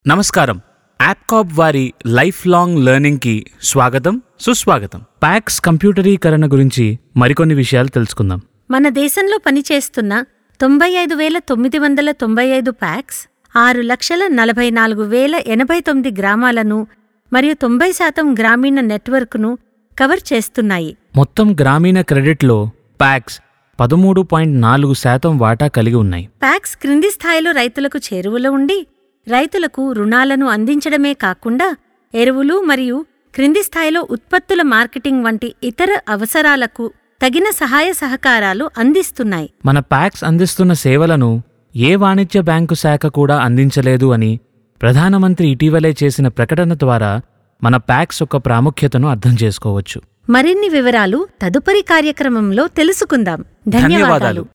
నమస్కారం యాప్కాప్ వారి life long లెర్నింగ్కి స్వాగతం సుస్వాగతం ప్యాక్స్ కంప్యూటరీకరణ గురించి మరికొన్ని విషయాలు తెలుసుకుందాం మన దేశంలో పనిచేస్తున్న తొంభై ఐదు వేల తొమ్మిది వందల తొంభై ఐదు ప్యాక్స్ ఆరు లక్షల నలభై నాలుగు వేల ఎనభై తొమ్మిది గ్రామాలను మరియు తొంభై శాతం గ్రామీణ నెట్వర్క్ను కవర్ చేస్తున్నాయి మొత్తం గ్రామీణ క్రెడిట్లో ప్యాక్స్ పదమూడు పాయింట్ నాలుగు శాతం వాటా కలిగి ఉన్నాయి ప్యాక్స్ క్రింది స్థాయిలో రైతులకు చేరువలో ఉండి రైతులకు రుణాలను అందించడమే కాకుండా ఎరువులు మరియు క్రింది స్థాయిలో ఉత్పత్తుల మార్కెటింగ్ వంటి ఇతర అవసరాలకు తగిన సహాయ సహకారాలు అందిస్తున్నాయి మన ప్యాక్స్ అందిస్తున్న సేవలను ఏ వాణిజ్య బ్యాంకు శాఖ కూడా అందించలేదు అని ప్రధానమంత్రి ఇటీవలే చేసిన ప్రకటన ద్వారా మన ప్యాక్స్ యొక్క ప్రాముఖ్యతను అర్థం చేసుకోవచ్చు మరిన్ని వివరాలు తదుపరి కార్యక్రమంలో తెలుసుకుందాం ధన్యవాదాలు